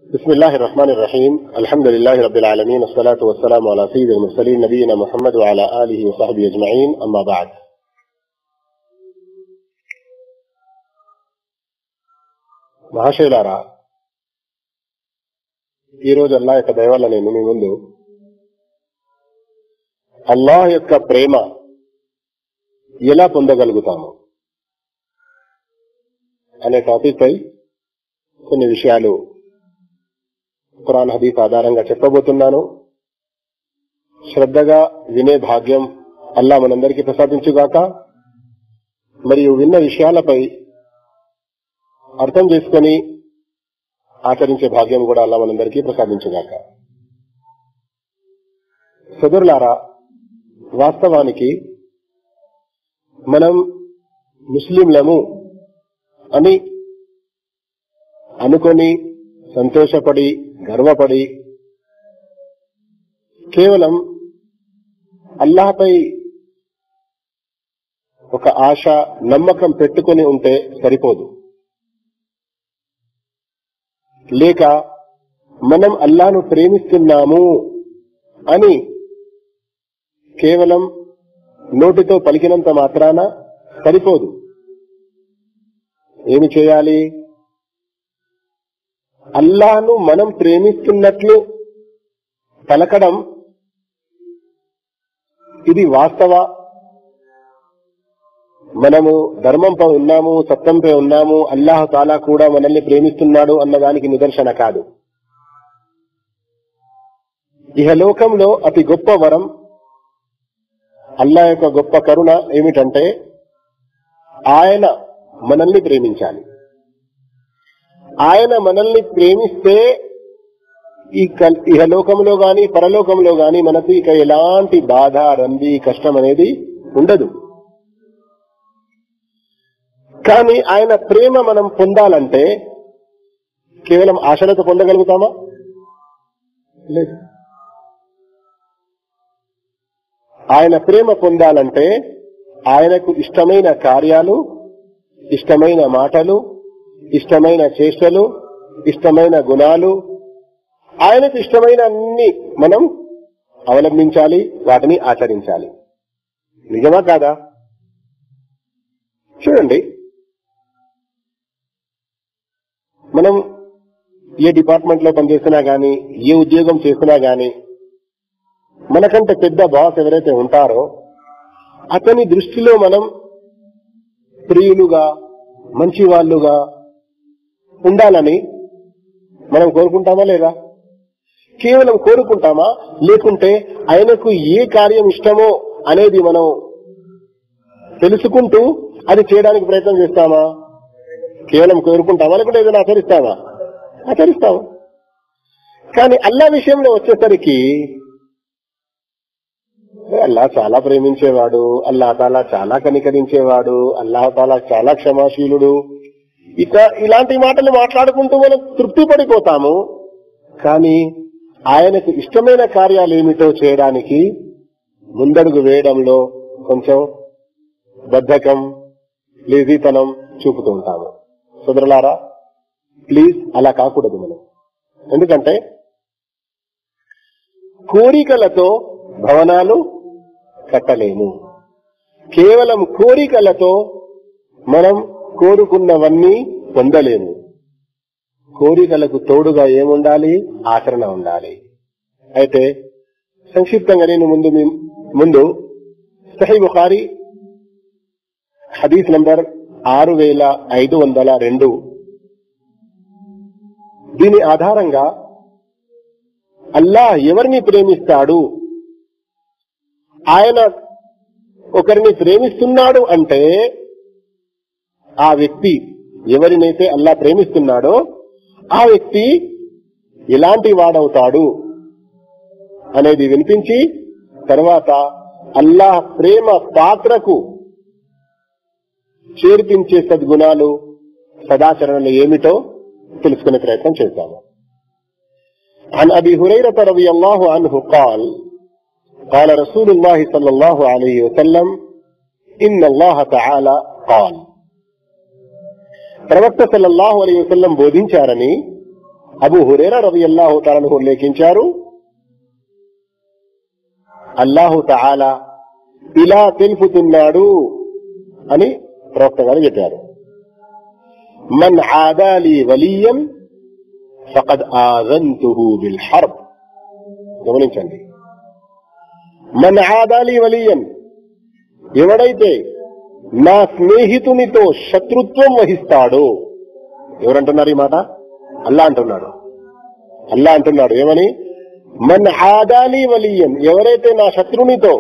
بسم الله الرحمن الرحيم الحمد لله رب العالمين والصلاة والسلام على سيد المرسلين نبينا محمد وعلى آله وصحبه أجمعين أما بعد మహాశైలారా ఈరోజు అల్లా యొక్క దయ వల్ల నేను మీ ముందు అల్లాహ్ యొక్క ప్రేమ ఎలా పొందగలుగుతాము అనే టాపిక్ పై కొన్ని విషయాలు ఖురాన్ హదీఫ్ ఆధారంగా చెప్పబోతున్నాను శ్రద్ధగా వినే భాగ్యం అల్లా మనందరికీ ప్రసాదించుగాక మరియు విన్న విషయాలపై అర్థం చేసుకొని ఆచరించే భాగ్యం కూడా అల్లా మనందరికీ ప్రసాదించుగాక సదురులారా వాస్తవానికి మనం ముస్లింలము అని అనుకొని సంతోషపడి గర్వపడి కేవలం అల్లాహపై ఒక ఆశ నమ్మకం పెట్టుకొని ఉంటే సరిపోదు లేక మనం అల్లాను ప్రేమిస్తున్నాము అని కేవలం నోటితో పలికినంత మాత్రాన సరిపోదు ఏమి చేయాలి అల్లాను మనం ప్రేమిస్తున్నట్లు పలకడం ఇది వాస్తవ మనము ధర్మంపై ఉన్నాము సత్యంపై ఉన్నాము అల్లాహ్ తాలా కూడా మనల్ని ప్రేమిస్తున్నాడు అన్నదానికి నిదర్శన కాదు ఇహలోకంలో అతి గొప్ప వరం అల్లా యొక్క గొప్ప కరుణ ఏమిటంటే ఆయన మనల్ని ప్రేమించాలి ఆయన మనల్ని ప్రేమిస్తే ఈ కల్- ఇహలోకంలో గాని పరలోకంలో గాని మనకు ఇక ఎలాంటి బాధ రంది కష్టం అనేది ఉండదు కానీ ఆయన ప్రేమ మనం పొందాలంటే కేవలం ఆశలతో పొందగలుగుతామా లేదు ఆయన ప్రేమ పొందాలంటే ఆయనకు ఇష్టమైన కార్యాలు ఇష్టమైన మాటలు ఇష్టమైన చేష్టలు ఇష్టమైన గుణాలు ఆయనకు ఇష్టమైన అన్ని మనం అవలంబించాలి వాటిని ఆచరించాలి నిజమా కాదా చూడండి మనం ఏ డిపార్ట్మెంట్ లో పనిచేసినా గాని ఏ ఉద్యోగం చేసినా గాని మనకంటే పెద్ద బాస్ ఎవరైతే ఉంటారో అతని దృష్టిలో మనం ప్రియులుగా మంచి వాళ్ళుగా ఉండాలని మనం కోరుకుంటామా లేదా కేవలం కోరుకుంటామా లేకుంటే ఆయనకు ఏ కార్యం ఇష్టమో అనేది మనం తెలుసుకుంటూ అది చేయడానికి ప్రయత్నం చేస్తామా కేవలం కోరుకుంటామా లేకుంటే ఏదైనా ఆచరిస్తామా ఆచరిస్తాము కానీ అల్లా విషయంలో వచ్చేసరికి అల్లా చాలా ప్రేమించేవాడు అల్లా తాలా చాలా కనికరించేవాడు అల్లాహ్ తాలా చాలా క్షమాశీలుడు ఇక ఇలాంటి మాటలు మాట్లాడుకుంటూ మనం తృప్తి పడిపోతాము కానీ ఆయనకు ఇష్టమైన కార్యాలు ఏమిటో చేయడానికి ముందడుగు వేయడంలో కొంచెం బద్ధకం లేజీతనం చూపుతూ ఉంటాము సోదరులారా ప్లీజ్ అలా కాకూడదు మనం ఎందుకంటే కోరికలతో భవనాలు కట్టలేము కేవలం కోరికలతో మనం కోరుకున్నవన్నీ పొందలేము కోరికలకు తోడుగా ఏముండాలి ఆచరణ ఉండాలి అయితే సంక్షిప్తంగా నేను ముందు మీ- ముందు సహీ బుఖారి హదీస్ నంబర్ ఆరు వేల ఐదు వందల రెండు దీని ఆధారంగా అల్లాహ్ ఎవరిని ప్రేమిస్తాడు ఆయన ఒకరిని ప్రేమిస్తున్నాడు అంటే ఆ వ్యక్తి ఎవరినైతే అల్లా ప్రేమిస్తున్నాడో ఆ వ్యక్తి ఎలాంటి వాడవుతాడు అనేది వినిపించి తర్వాత అల్లాహ్ ప్రేమ పాత్రకు చేర్పించే సద్గుణాలు సదాచరణలు ఏమిటో తెలుసుకునే ప్రయత్నం చేద్దాము عن أبي هريرة رضي الله عنه قال قال رسول الله صلى الله عليه وسلم إن الله تعالى قال ప్రవక్త సల్లల్లాహు అలైహి వసల్లం బోధించారని అబు హురేరా రవి అల్లాహు తాలను ఉల్లేఖించారు అల్లాహు తాలా ఇలా తెలుపుతున్నాడు అని ప్రవక్త గారు చెప్పారు మన్ ఆదాలి వలీయం ఫకద్ ఆజంతుహు బిల్ హర్బ్ గమనించండి మన్ ఆదాలి వలీయం ఎవడైతే నా స్నేహితునితో శత్రుత్వం వహిస్తాడో ఎవరంటున్నారు ఈ మాట అల్లా అంటున్నాడు అల్లా అంటున్నాడు ఏమని మన్ ఆదాలి వలీయం ఎవరైతే నా శత్రునితో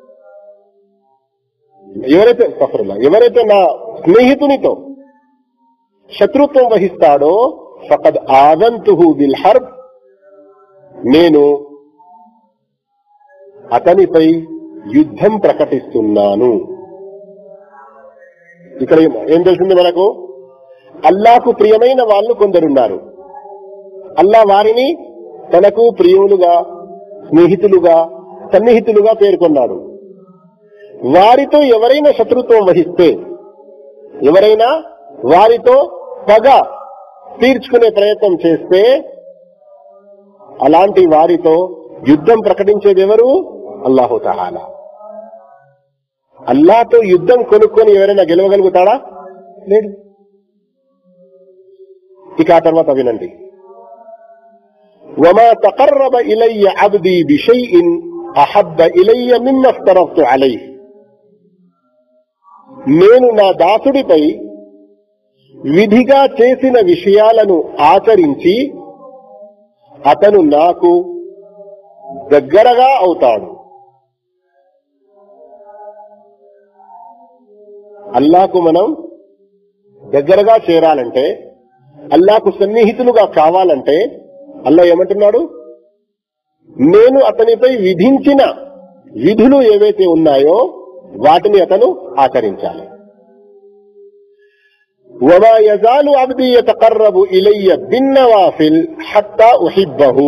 ఎవరైతే సఫరుల్లా ఎవరైతే నా స్నేహితునితో శత్రుత్వం వహిస్తాడో ఫకద్ ఆదంతుహు బిల్ హర్బ్ నేను అతనిపై యుద్ధం ప్రకటిస్తున్నాను ఇక్కడ ఏం తెలిసింది మనకు అల్లాకు ప్రియమైన వాళ్ళు కొందరున్నారు అల్లా వారిని తనకు ప్రియులుగా స్నేహితులుగా సన్నిహితులుగా పేర్కొన్నాడు వారితో ఎవరైనా శత్రుత్వం వహిస్తే ఎవరైనా వారితో పగ తీర్చుకునే ప్రయత్నం చేస్తే అలాంటి వారితో యుద్ధం ప్రకటించేది ఎవరు అల్లాహు తహాలా అల్లాతో యుద్ధం కొనుక్కొని ఎవరైనా గెలవగలుగుతాడా లేడు ఇక ఆ తర్వాత వినండి وما تقرب إلي عبدي بشيء أحب إلي مما افترضت عليه నేను నా దాసుడిపై విధిగా చేసిన విషయాలను ఆచరించి అతను నాకు దగ్గరగా అవుతాడు అల్లాకు మనం దగ్గరగా చేరాలంటే అల్లాకు సన్నిహితులుగా కావాలంటే అల్లా ఏమంటున్నాడు నేను అతనిపై విధించిన విధులు ఏవైతే ఉన్నాయో వాటిని అతను ఆచరించాలి وما يزال عبدي يتقرب إلي بالنوافل حتى أحبه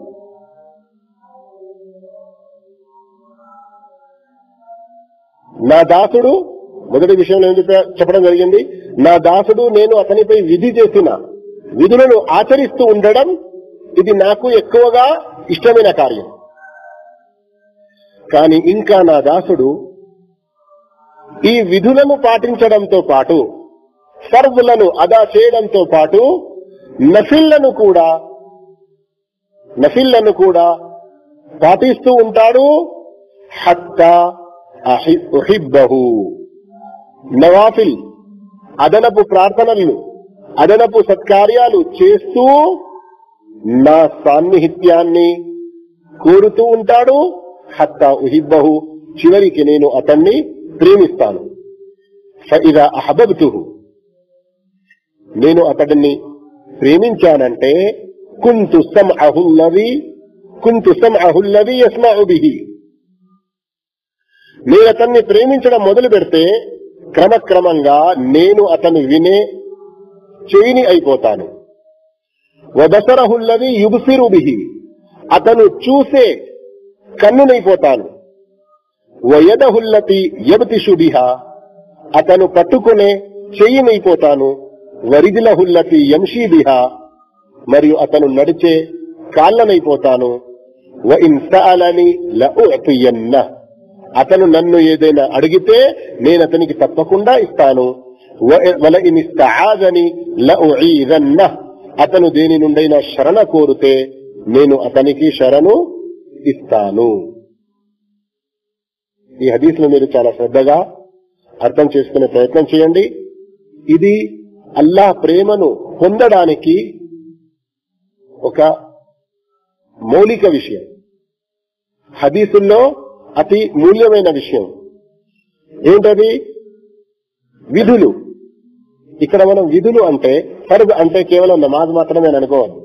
నా దాసుడు మొదటి విషయంలో ఏం చెప్పా- చెప్పడం జరిగింది నా దాసుడు నేను అతనిపై విధి చేసిన విధులను ఆచరిస్తూ ఉండడం ఇది నాకు ఎక్కువగా ఇష్టమైన కార్యం కానీ ఇంకా నా దాసుడు ఈ విధులను పాటించడంతో పాటు ఫర్జులను అదా చేయడంతో పాటు నఫిల్లను కూడా నఫిల్లను కూడా పాటిస్తూ ఉంటాడు హత్తా అహి- ఉహిబ్బహు నవాఫిల్ అదనపు ప్రార్థనలు అదనపు సత్కార్యాలు చేస్తూ నా సాన్నిహిత్యాన్ని కోరుతూ ఉంటాడు హత్తా ఉహిబ్బహు చివరికి నేను అతన్ని ప్రేమిస్తాను ఫఇదా అహబబ్తుహు నేను అతడిని ప్రేమించానంటే కుంతు సంఅహుల్లవి కుంతు సంఅహుల్లవి యస్మఉ బిహి నేను అతన్ని ప్రేమించడం మొదలు పెడితే క్రమక్రమంగా నేను అతను వినే చెవిని అయిపోతాను వదసరహుల్లవి యుబసిరు బిహి అతను చూసే కన్నునైపోతాను వయదహుల్లతి యబతిషు బిహా అతను పట్టుకునే చెయ్యినైపోతాను వరిదిలహుల్లతి యంషీ బిహా మరియు అతను నడిచే కాళ్ళనైపోతాను వ ఇన్ సఅలని లఉతియన్న అతను నన్ను ఏదైనా అడిగితే నేను అతనికి తప్పకుండా ఇస్తాను వ- వల ఇన్ ఇస్తఆదని లఉఈదన్న అతను దేని నుండైనా శరణ కోరితే నేను అతనికి శరణు ఇస్తాను ఈ హదీస్ను మీరు చాలా శ్రద్ధగా అర్థం చేసుకునే ప్రయత్నం చేయండి ఇది అల్లాహ్ ప్రేమను పొందడానికి ఒక మౌలిక విషయం హదీసుల్లో అతి మూల్యమైన విషయం ఏంటది విధులు ఇక్కడ మనం విధులు అంటే ఫర్జ్ అంటే కేవలం నమాజ్ మాత్రమే అని అనుకోవద్దు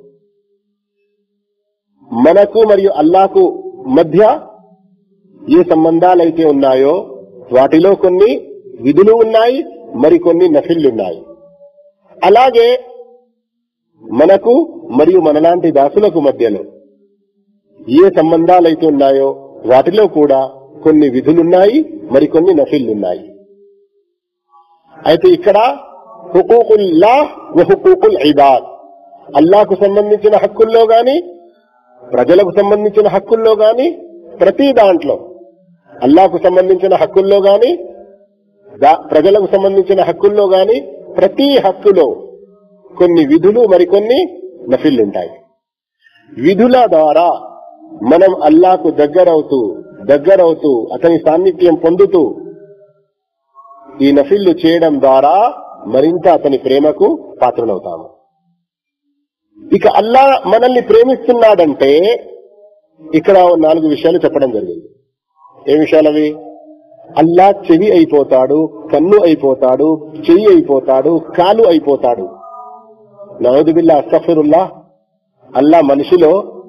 మనకు మరియు అల్లాకు మధ్య ఏ సంబంధాలైతే ఉన్నాయో వాటిలో కొన్ని విధులు ఉన్నాయి మరికొన్ని నఫిల్లు ఉన్నాయి అలాగే మనకు మరియు మనలాంటి దాసులకు మధ్యలో ఏ సంబంధాలైతే ఉన్నాయో వాటిలో కూడా కొన్ని విధులున్నాయి మరికొన్ని నఫిల్లున్నాయి అయితే ఇక్కడ హుకూకుల్లా హుకూకుల్ ఇబాద్ అల్లాకు సంబంధించిన హక్కుల్లో గాని ప్రజలకు సంబంధించిన హక్కుల్లో గాని ప్రతి దాంట్లో అల్లాకు సంబంధించిన హక్కుల్లో గాని దా- ప్రజలకు సంబంధించిన హక్కుల్లో గాని ప్రతి హక్కులో కొన్ని విధులు మరికొన్ని నఫిల్లుంటాయి విధుల ద్వారా మనం అల్లాకు దగ్గరవుతూ దగ్గరవుతూ అతని సాన్నిధ్యం పొందుతూ ఈ నఫిల్లు చేయడం ద్వారా మరింత అతని ప్రేమకు పాత్రలవుతాము ఇక అల్లా మనల్ని ప్రేమిస్తున్నాడంటే ఇక్కడ నాలుగు విషయాలు చెప్పడం జరిగింది ఏ విషయాలు అవి అల్లా చెవి అయిపోతాడు కన్ను అయిపోతాడు చెయ్యి అయిపోతాడు కాలు అయిపోతాడు నవదుబిల్లా అస్తఫిరుల్లా అల్లా మనిషిలో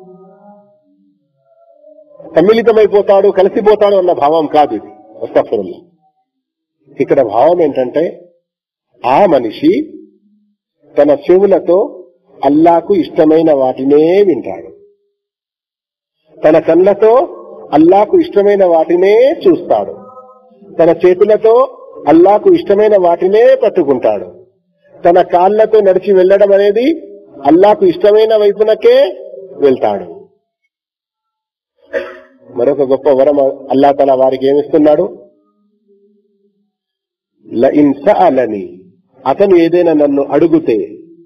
సమ్మిళితమైపోతాడు కలిసిపోతాడు అన్న భావం కాదు ఇది అస్తఫిరుల్లా ఇక్కడ భావం ఏంటంటే ఆ మనిషి తన చెవులతో అల్లాకు ఇష్టమైన వాటినే వింటాడు తన కళ్ళతో అల్లాకు ఇష్టమైన వాటినే చూస్తాడు తన చేతులతో అల్లాకు ఇష్టమైన వాటినే పట్టుకుంటాడు తన కాళ్ళతో నడిచి వెళ్ళడం అనేది అల్లాకు ఇష్టమైన వైపునకే వెళ్తాడు మరొక గొప్ప వరం అల్లా తన వారికి ఏమిస్తున్నాడు లఇన్ సఅలని అతను ఏదైనా నన్ను అడుగుతే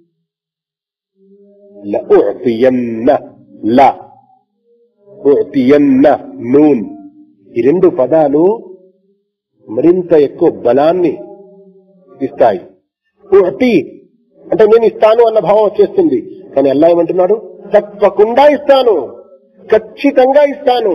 లఉతియన్న ల ఉతియన్న నూన్ ఈ రెండు పదాలు మరింత ఎక్కువ బలాన్ని ఇస్తాయి ఉతి అంటే నేను ఇస్తాను అన్న భావం వచ్చేస్తుంది కానీ అల్లా ఏమంటున్నాడు తప్పకుండా ఇస్తాను ఖచ్చితంగా ఇస్తాను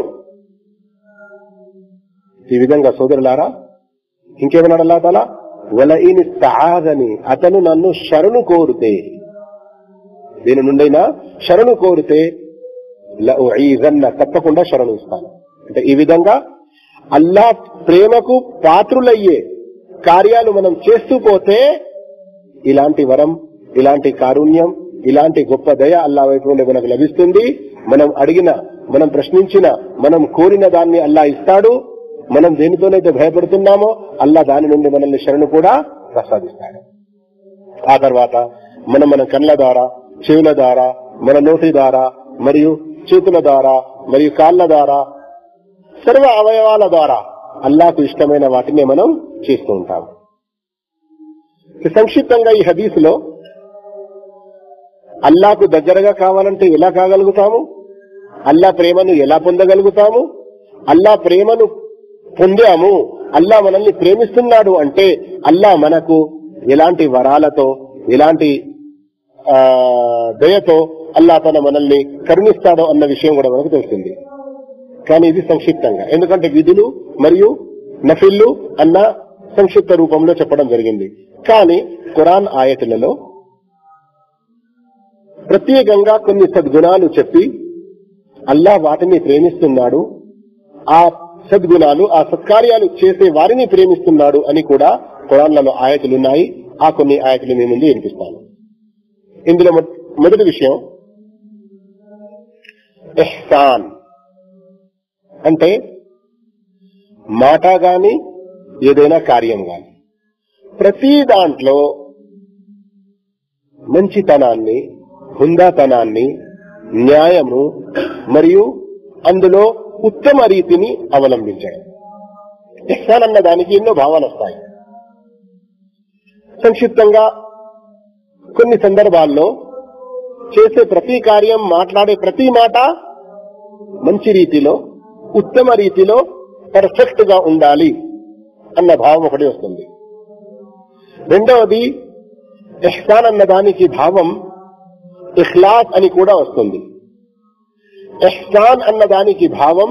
ఈ విధంగా సోదరులారా ఇంకేమన్నాడు అల్లా తాలా వలయిని తాగని అతను నన్ను శరణు కోరితే దీని నుండైనా శరణు కోరితే లఉఈజన్న తప్పకుండా శరణు ఇస్తాను అంటే ఈ విధంగా అల్లా ప్రేమకు పాత్రులయ్యే కార్యాలు మనం చేస్తూ పోతే ఇలాంటి వరం ఇలాంటి కారుణ్యం ఇలాంటి గొప్ప దయ అల్లా వైపు నుండి మనకు లభిస్తుంది మనం అడిగిన మనం ప్రశ్నించిన మనం కోరిన దాన్ని అల్లా ఇస్తాడు మనం దేనితోనైతే భయపడుతున్నామో అల్లా దాని నుండి మనల్ని శరణు కూడా ప్రసాదిస్తాడు ఆ తర్వాత మనం మన కళ్ళ ద్వారా చెవుల ద్వారా మన నోటి ద్వారా మరియు చేతుల ద్వారా మరియు కాళ్ళ ద్వారా సర్వ అవయవాల ద్వారా అల్లాకు ఇష్టమైన వాటిని మనం చేస్తూ ఉంటాం సంక్షిప్తంగా ఈ హదీసులో అల్లాకు దగ్గరగా కావాలంటే ఎలా కాగలుగుతాము అల్లా ప్రేమను ఎలా పొందగలుగుతాము అల్లా ప్రేమను పొందాము అల్లా మనల్ని ప్రేమిస్తున్నాడు అంటే అల్లా మనకు ఎలాంటి వరాలతో ఎలాంటి ఆ, దయతో అల్లా తన మనల్ని కరుణిస్తాడో అన్న విషయం కూడా మనకు తెలిసింది కానీ ఇది సంక్షిప్తంగా ఎందుకంటే విధులు మరియు నఫిల్లు అన్న సంక్షిప్త రూపంలో చెప్పడం జరిగింది కానీ ఖురాన్ ఆయతులలో ప్రత్యేకంగా కొన్ని సద్గుణాలు చెప్పి అల్లా వాటిని ప్రేమిస్తున్నాడు ఆ సద్గుణాలు ఆ సత్కార్యాలు చేసే వారిని ప్రేమిస్తున్నాడు అని కూడా ఖురాన్లలో ఆయతులున్నాయి ఆ కొన్ని ఆయతులు మీ ముందు వినిపిస్తాను ఇందులో మొ- మొదటి విషయం ఎహ్సాన్ అంటే మాట గాని ఏదైనా కార్యం గాని ప్రతి దాంట్లో మంచితనాన్ని హుందాతనాన్ని న్యాయము మరియు అందులో ఉత్తమ రీతిని అవలంబించడం ఇహ్సాన్ అన్న దానికి ఎన్నో భావాలు వస్తాయి సంక్షిప్తంగా కొన్ని సందర్భాల్లో చేసే ప్రతి కార్యం మాట్లాడే ప్రతి మాట మంచి రీతిలో ఉత్తమ రీతిలో పర్ఫెక్ట్ గా ఉండాలి అన్న భావం ఒకటి వస్తుంది రెండవది ఇహ్సాన్ అన్న దానికి భావం ఇఖ్లాస్ అని కూడా వస్తుంది ఇహ్సాన్ అన్న దానికి భావం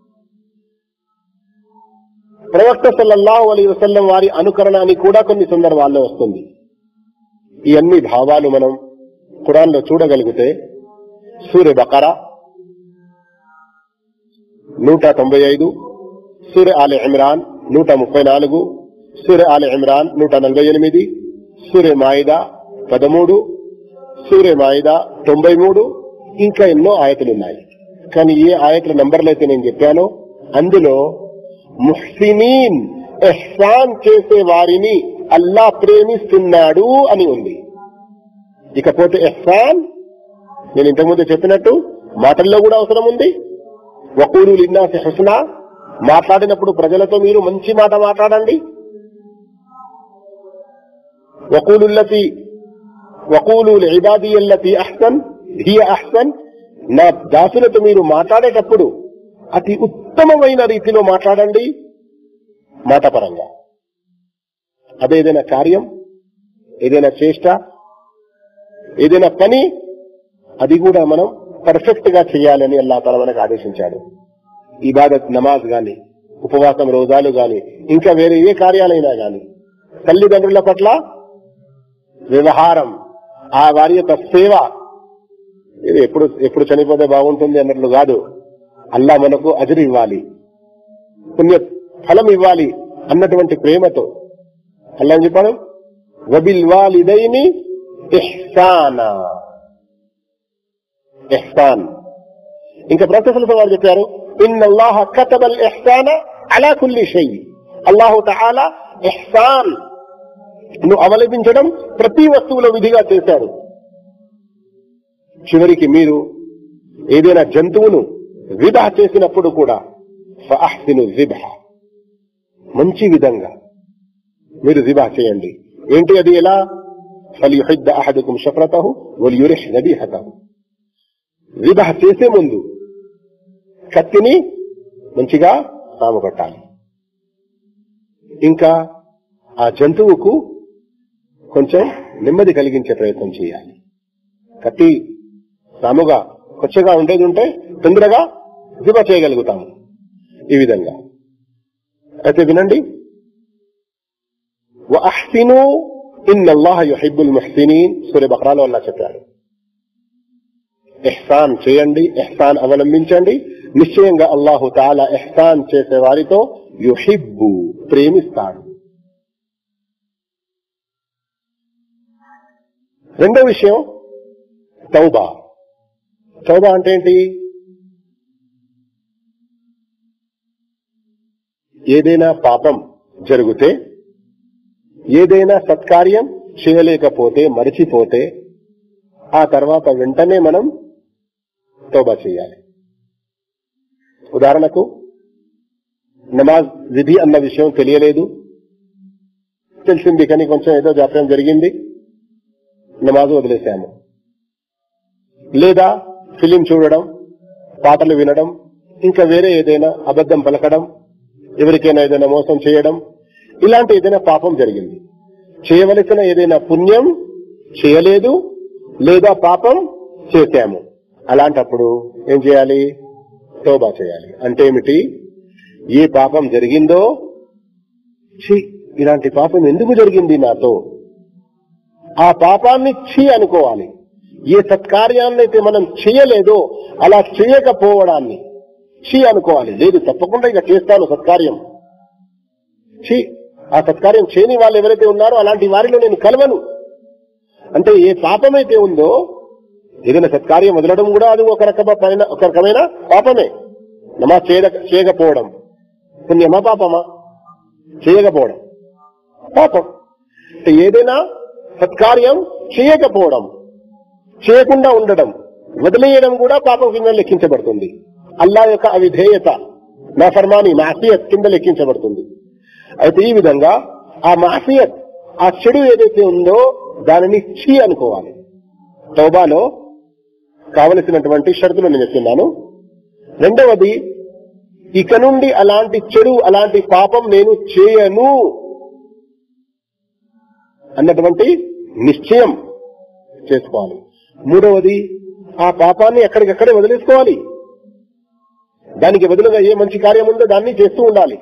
ప్రవక్త సల్లల్లాహు అలీ వసల్లం వారి అనుకరణ అని కూడా కొన్ని సందర్భాల్లో వస్తుంది ఈ అన్ని భావాలు మనం ఖురాన్లో చూడగలిగితే సూర్య బకరా నూట తొంభై ఐదు సూర్య ఆలి ఇమ్రాన్ నూట ముప్పై నాలుగు సూర్య ఆలి ఇమ్రాన్ నూట నలభై ఎనిమిది సూర్య మాయిదా పదమూడు సూర్య మాయిదా తొంభై మూడు ఇంకా ఎన్నో ఆయతులున్నాయి కానీ ఏ ఆయతుల నంబర్లు అయితే నేను చెప్పానో అందులో ముహ్సినీన్ ఎహ్సాన్ చేసే వారిని అల్లా ప్రేమిస్తున్నాడు అని ఉంది ఇకపోతే ఎహ్సాన్ నేను ఇంతకుముందు చెప్పినట్టు మాటల్లో కూడా అవసరం ఉంది వకూలు లిన్నాసి హుస్నా మాట్లాడినప్పుడు ప్రజలతో మీరు మంచి మాట మాట్లాడండి వకూలుల్లతి వకూలు ఇబాదీయల్లతి అహ్సన్ హియ అహ్సన్ నా దాసులతో మీరు మాట్లాడేటప్పుడు అతి ఉత్తమమైన రీతిలో మాట్లాడండి మాటపరంగా అదేదైనా కార్యం ఏదైనా చేష్ట ఏదైనా పని అది కూడా మనం పర్ఫెక్ట్ గా చేయాలని అల్లా తల మనకు ఆదేశించాడు ఇబాదత్ నమాజ్ గాని ఉపవాసం రోజాలు గాని ఇంకా వేరే ఏ కార్యాలైనా గాని తల్లిదండ్రుల పట్ల వ్యవహారం ఆ వారి యొక్క సేవ ఇది ఎప్పుడు ఎప్పుడు చనిపోతే బాగుంటుంది అన్నట్లు కాదు అల్లా మనకు అజరు ఇవ్వాలి పుణ్య ఫలం ఇవ్వాలి అన్నటువంటి ప్రేమతో అల్లా ఏం చెప్పాడు వబిల్ వాలిదైని ఇహ్సానా ఇహ్సాన్ ఇంకా ప్రొఫెసర్ వారు చెప్పారు ఇన్ అల్లాహ కతబల్ ఇహ్సాన అలా కుల్లి షై అల్లాహు తఆలా ఇహ్సాన్ ను అవలంబించడం ప్రతి వస్తువులో విధిగా చేశారు చివరికి మీరు ఏదైనా జంతువును విధ చేసినప్పుడు కూడా ఫఅహ్సిను జిబహ మంచి విధంగా మీరు జిబా చేయండి ఏంటి అది ఎలా ఫలియుహిద్ద అహదుకుం షఫరతహు వలియురిహ్ నబీహతహు వివాహ చేసే ముందు కత్తిని మంచిగా సాము కొట్టాలి ఇంకా ఆ జంతువుకు కొంచెం నెమ్మది కలిగించే ప్రయత్నం చేయాలి కత్తి సాముగా కొచ్చగా ఉండేది ఉంటే తొందరగా దిబ చేయగలుగుతాము ఈ విధంగా అయితే వినండి వఅహ్సిను ఇన్ అల్లాహ యుహిబ్బుల్ ముహ్సినీన్ సూర్య బక్రాలో అల్లా చెప్పాడు ఎహ్సాన్ చేయండి ఎహ్సాన్ అవలంబించండి నిశ్చయంగా అల్లాహు తాలా ఎహ్సాన్ చేసే వారితో యుహిబ్బు ప్రేమిస్తాడు రెండో విషయం తౌబా తౌబా అంటే ఏంటి ఏదైనా పాపం జరిగితే ఏదైనా సత్కార్యం చేయలేకపోతే మరిచిపోతే ఆ తర్వాత వెంటనే మనం తోబా చేయాలి ఉదాహరణకు నమాజ్ విధి అన్న విషయం తెలియలేదు తెలిసింది కానీ కొంచెం ఏదో జాప్యం జరిగింది నమాజ్ వదిలేశాము లేదా ఫిలిం చూడడం పాటలు వినడం ఇంకా వేరే ఏదైనా అబద్ధం పలకడం ఎవరికైనా ఏదైనా మోసం చేయడం ఇలాంటి ఏదైనా పాపం జరిగింది చేయవలసిన ఏదైనా పుణ్యం చేయలేదు లేదా పాపం చేశాము అలాంటప్పుడు ఏం చేయాలి తోబా చేయాలి అంటే ఏమిటి ఏ పాపం జరిగిందో ఛీ ఇలాంటి పాపం ఎందుకు జరిగింది నాతో ఆ పాపాన్ని ఛీ అనుకోవాలి ఏ సత్కార్యాన్ని అయితే మనం చేయలేదో అలా చేయకపోవడాన్ని ఛీ అనుకోవాలి లేదు తప్పకుండా ఇక చేస్తాను సత్కార్యం ఛీ ఆ సత్కార్యం చేయని వాళ్ళు ఎవరైతే ఉన్నారో అలాంటి వారిలో నేను కలవను అంటే ఏ పాపమైతే ఉందో ఏదైనా సత్కార్యం వదలడం కూడా అది ఒక రకమైన ఒక రకమైన పాపమే నమాజ్ చేయ చేయకపోవడం పుణ్యమా పాపమా చేయకపోవడం పాపం అంటే ఏదైనా సత్కార్యం చేయకపోవడం చేయకుండా ఉండడం వదిలేయడం కూడా పాపం కింద లెక్కించబడుతుంది అల్లా యొక్క అవిధేయత నా ఫర్మాని మాసియత్ కింద లెక్కించబడుతుంది అయితే ఈ విధంగా ఆ మాసియత్ ఆ చెడు ఏదైతే ఉందో దానిని చీ అనుకోవాలి తౌబాలో కావలసినటువంటి షరతులు నేను చెప్తున్నాను రెండవది ఇక నుండి అలాంటి చెడు అలాంటి పాపం నేను చేయను అన్నటువంటి నిశ్చయం చేసుకోవాలి మూడవది ఆ పాపాన్ని ఎక్కడికక్కడే వదిలేసుకోవాలి దానికి బదులుగా ఏ మంచి కార్యం ఉందో దాన్ని చేస్తూ ఉండాలి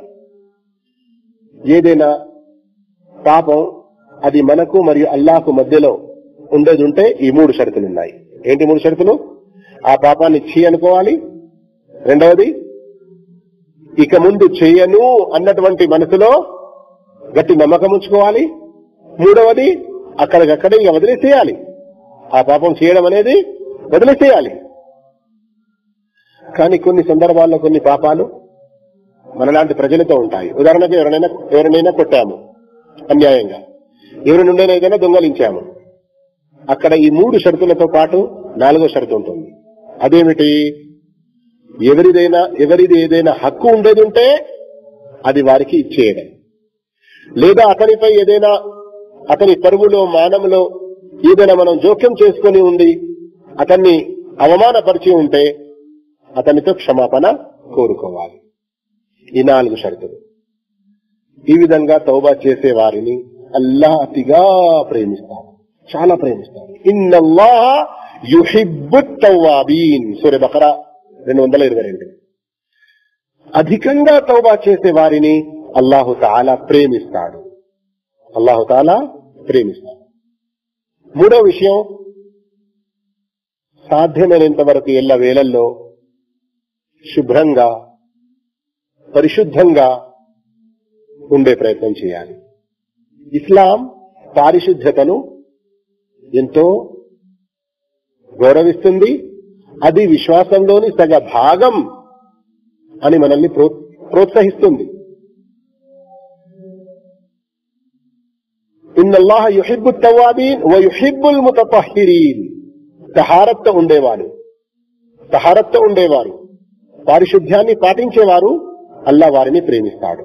ఏదైనా పాపం అది మనకు మరియు అల్లాహకు మధ్యలో ఉండేది ఉంటే ఈ మూడు షరతులు ఉన్నాయి ఏంటి మూడు షరతులు ఆ పాపాన్ని చీ అనుకోవాలి రెండవది ఇక ముందు చేయను అన్నటువంటి మనసులో గట్టి నమ్మకం ఉంచుకోవాలి మూడవది అక్కడికక్కడే ఇక వదిలేసేయాలి ఆ పాపం చేయడం అనేది వదిలేసేయాలి కానీ కొన్ని సందర్భాల్లో కొన్ని పాపాలు మనలాంటి ప్రజలతో ఉంటాయి ఉదాహరణకు ఎవరినైనా ఎవరినైనా కొట్టాము అన్యాయంగా ఎవరి నుండైనా ఏదైనా దొంగలించాము అక్కడ ఈ మూడు షరతులతో పాటు నాలుగో షరతు ఉంటుంది అదేమిటి ఎవరిదైనా ఎవరిది ఏదైనా హక్కు ఉండేది ఉంటే అది వారికి ఇచ్చేయడం లేదా అతనిపై ఏదైనా అతని పరువులో మానములో ఏదైనా మనం జోక్యం చేసుకొని ఉండి అతన్ని అవమానపరిచి ఉంటే అతనితో క్షమాపణ కోరుకోవాలి ఈ నాలుగు షరతులు ఈ విధంగా తౌబా చేసే వారిని అల్లాహ్ అతిగా ప్రేమిస్తాడు చాలా ప్రేమిస్తాడు ఇన్నల్లాహ యుహిబ్బు తవ్వాబీన్ సూర్య బకరా రెండు వందల ఇరవై రెండు అధికంగా తౌబా చేసే వారిని అల్లాహు తాలా ప్రేమిస్తాడు అల్లాహు తాలా ప్రేమిస్తాడు మూడో విషయం సాధ్యమైనంత వరకు ఎల్ల వేళల్లో శుభ్రంగా పరిశుద్ధంగా ఉండే ప్రయత్నం చేయాలి ఇస్లాం పారిశుద్ధతను ఎంతో గౌరవిస్తుంది అది విశ్వాసంలోని సగ భాగం అని మనల్ని ప్రో- ప్రోత్సహిస్తుంది ఇన్నల్లాహ యుహిబ్బు తవాబీన్ వ యుహిబ్బుల్ ముతతహిరీన్ తహారత్త ఉండేవారు తహారత్త ఉండేవారు పారిశుద్ధ్యాన్ని పాటించేవారు అల్లా వారిని ప్రేమిస్తాడు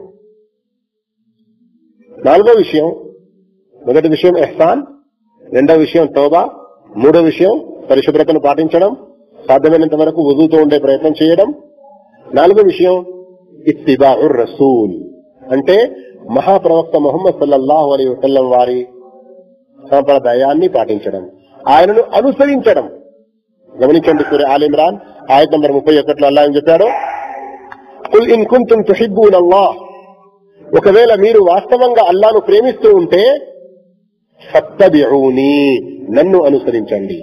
నాలుగో విషయం మొదటి విషయం ఎహ్సాన్ రెండో విషయం తోబా మూడో విషయం పరిశుభ్రతను పాటించడం సాధ్యమైనంత వరకు వదులుతూ ఉండే ప్రయత్నం చేయడం నాలుగో విషయం ఇత్తిబాఉర్ రసూల్ అంటే మహాప్రవక్త మొహమ్మద్ సల్లల్లాహు అలీ వసల్లం వారి సంప్రదాయాన్ని పాటించడం ఆయనను అనుసరించడం గమనించండి సూర్య ఆల్ ఇమ్రాన్ ఆయత నంబర్ ముప్పై ఒకటిలో అల్లా ఏం చెప్పాడు కుల్ ఇన్ కుంతుం తుహిబ్బూన్ అల్లాహ్ ఒకవేళ మీరు వాస్తవంగా అల్లాను ప్రేమిస్తూ ఉంటే ఫత్తబిఊని నన్ను అనుసరించండి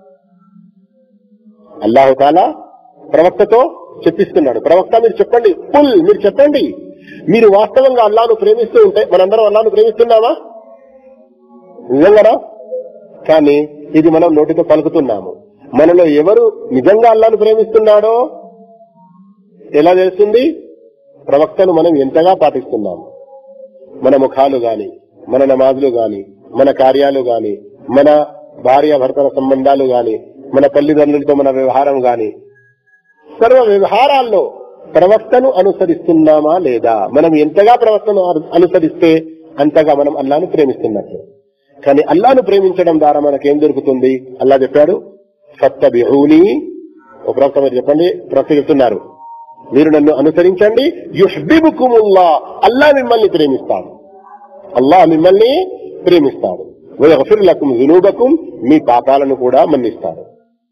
అల్లాహు తాలా ప్రవక్తతో చెప్పిస్తున్నాడు ప్రవక్త మీరు చెప్పండి పుల్ మీరు చెప్పండి మీరు వాస్తవంగా అల్లాను ప్రేమిస్తూ ఉంటే మనందరం అల్లాను ప్రేమిస్తున్నామా నిజంగానా కానీ ఇది మనం నోటితో పలుకుతున్నాము మనలో ఎవరు నిజంగా అల్లాను ప్రేమిస్తున్నాడో ఎలా తెలుస్తుంది ప్రవక్తను మనం ఎంతగా పాటిస్తున్నాము మన ముఖాలు గాని మన నమాజులు గాని మన కార్యాలు గాని మన భార్య భర్తల సంబంధాలు గాని మన తల్లిదండ్రులతో మన వ్యవహారం గాని సర్వ వ్యవహారాల్లో ప్రవక్తను అనుసరిస్తున్నామా లేదా మనం ఎంతగా ప్రవక్తను అను- అనుసరిస్తే అంతగా మనం అల్లాను ప్రేమిస్తున్నట్లు కానీ అల్లాను ప్రేమించడం ద్వారా మనకేం దొరుకుతుంది అల్లా చెప్పాడు సత్తబిహూని ఒక ప్రవక్త మీరు చెప్పండి ప్రవక్త చెప్తున్నారు మీరు నన్ను అనుసరించండి యుహ్బిబుకుముల్లా అల్లా మిమ్మల్ని ప్రేమిస్తాడు అల్లా మిమ్మల్ని ప్రేమిస్తాడు వయగఫిర్ లకుం జునూబకుం మీ పాపాలను కూడా మన్నిస్తాడు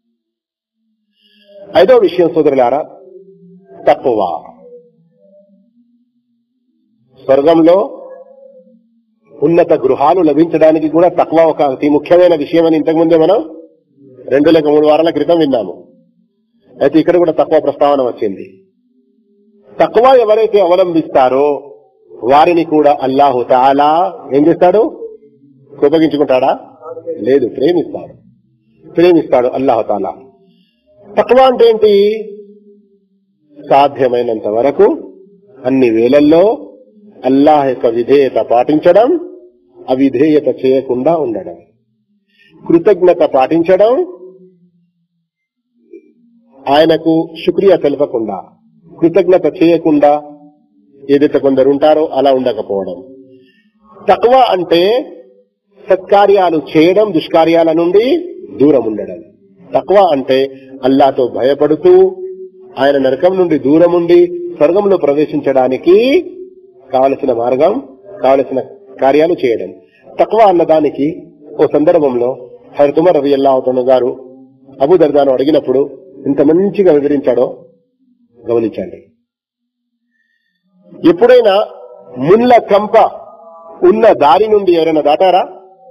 ఐదో విషయం సోదరులారా తక్కువ స్వర్గంలో ఉన్నత గృహాలు లభించడానికి కూడా తక్కువ ఒక అతి ముఖ్యమైన విషయం అని ఇంతకుముందే మనం రెండు లేక మూడు వారాల క్రితం విన్నాము అయితే ఇక్కడ కూడా తక్కువ ప్రస్తావన వచ్చింది తక్కువ ఎవరైతే అవలంబిస్తారో వారిని కూడా అల్లాహు తాలా ఏం చేస్తాడు కోపగించుకుంటాడా లేదు ప్రేమిస్తాడు ప్రేమిస్తాడు అల్లాహు తాలా తక్కువ అంటే ఏంటి సాధ్యమైనంత వరకు అన్ని వేళల్లో అల్లాహ్ యొక్క విధేయత పాటించడం అవిధేయత చేయకుండా ఉండడం కృతజ్ఞత పాటించడం ఆయనకు శుక్రియ తెలపకుండా కృతజ్ఞత చేయకుండా ఏదైతే కొందరు ఉంటారో అలా ఉండకపోవడం తక్కువ అంటే సత్కార్యాలు చేయడం దుష్కార్యాల నుండి దూరం ఉండడం తక్కువ అంటే అల్లాతో భయపడుతూ ఆయన నరకం నుండి దూరం ఉండి స్వర్గంలో ప్రవేశించడానికి కావలసిన మార్గం కావలసిన కార్యాలు చేయడం తక్కువ అన్నదానికి ఓ సందర్భంలో హరితుమర్ రవి అల్లాహతను గారు అబు దర్దాను అడిగినప్పుడు ఇంత మంచిగా వివరించాడో గమనించండి ఎప్పుడైనా ముళ్ళ కంప ఉన్న దారి నుండి ఎవరైనా దాటారా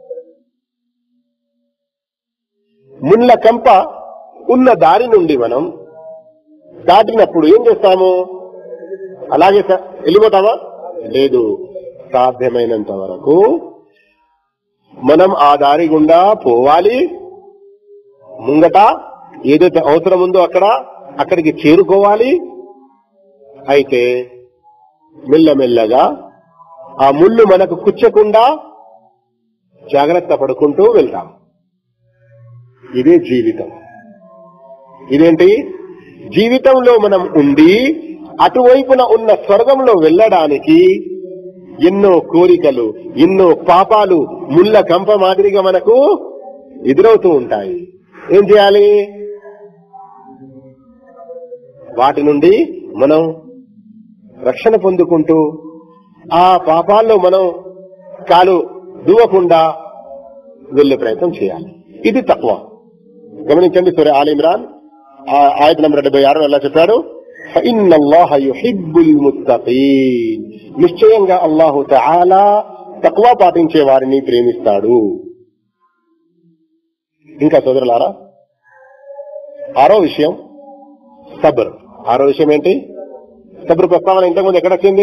ముళ్ళ కంప ఉన్న దారి నుండి మనం దాటినప్పుడు ఏం చేస్తాము అలాగే స- వెళ్ళిపోతామా లేదు సాధ్యమైనంత వరకు మనం ఆ దారి గుండా పోవాలి ముంగట ఏదైతే అవసరం ఉందో అక్కడ అక్కడికి చేరుకోవాలి అయితే మెల్లమెల్లగా ఆ ముళ్ళు మనకు కుచ్చకుండా జాగ్రత్త పడుకుంటూ వెళ్తాం ఇదే జీవితం ఇదేంటి జీవితంలో మనం ఉండి అటువైపున ఉన్న స్వర్గంలో వెళ్ళడానికి ఎన్నో కోరికలు ఎన్నో పాపాలు ముళ్ళ కంప మాదిరిగా మనకు ఎదురవుతూ ఉంటాయి ఏం చేయాలి వాటి నుండి మనం రక్షణ పొందుకుంటూ ఆ పాపాల్లో మనం కాలు దువ్వకుండా వెళ్లే ప్రయత్నం చేయాలి ఇది తక్కువ గమనించండి సూర్య ఆల్ ఇమ్రాన్ ఆ ఆయత నంబర్ డెబ్బై ఆరు ఎలా చెప్పాడు فإن الله يحب المتقين నిశ్చయంగా అల్లాహు తఆలా తక్కువ పాటించే వారిని ప్రేమిస్తాడు ఇంకా సోదరులారా ఆరో విషయం సబర్ ఆరో విషయం ఏంటి సబర్ ప్రస్తావన ఇంతకుముందు ఎక్కడ వచ్చింది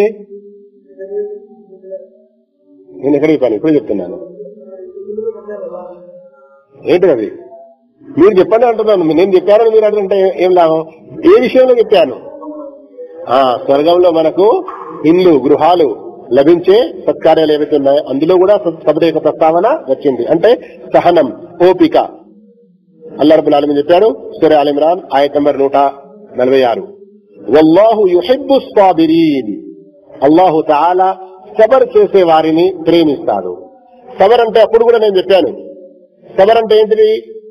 నేను ఎక్కడికి పని ఇప్పుడు చెప్తున్నాను ఏంటి అది మీరు చెప్పండి అంటున్నాను నేను చెప్పానని మీరు అడుగుంటే ఏం లాభం ఏ విషయంలో చెప్పాను ఆ స్వర్గంలో మనకు ఇల్లు గృహాలు లభించే సత్కార్యాలు ఏవైతే ఉన్నాయో అందులో కూడా సబర్ యొక్క ప్రస్తావన వచ్చింది అంటే సహనం ఓపిక అల్లా రబుల్ ఆలమీ చెప్పాడు సూర్య ఆల్ ఇమ్రాన్ ఆయత నంబర్ నూట నలభై ఆరు వల్లాహు యుహిబ్బు సాబిరీన్ అల్లాహు తాలా సబర్ చేసే వారిని ప్రేమిస్తాడు సబర్ అంటే అప్పుడు కూడా నేను చెప్పాను సబర్ అంటే ఏంటిది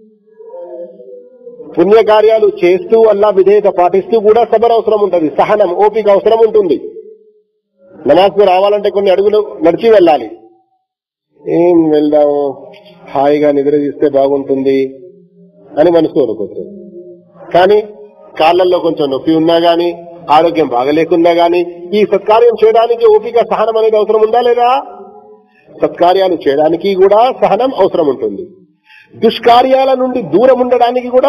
పుణ్యకార్యాలు చేస్తూ అల్లా విధేయత పాటిస్తూ కూడా సబర్ అవసరం ఉంటుంది సహనం ఓపిక అవసరం ఉంటుంది నమాజ్కు రావాలంటే కొన్ని అడుగులు నడిచి వెళ్ళాలి ఏం వెళ్దాము హాయిగా నిద్ర తీస్తే బాగుంటుంది అని మనసు అనుకుంటుంది కానీ కాళ్ళల్లో కొంచెం నొప్పి ఉన్నా గాని ఆరోగ్యం బాగలేకున్నా గాని ఈ సత్కార్యం చేయడానికి ఓపిక సహనం అనేది అవసరం ఉందా లేదా సత్కార్యాలు చేయడానికి కూడా సహనం అవసరం ఉంటుంది దుష్కార్యాల నుండి దూరం ఉండడానికి కూడా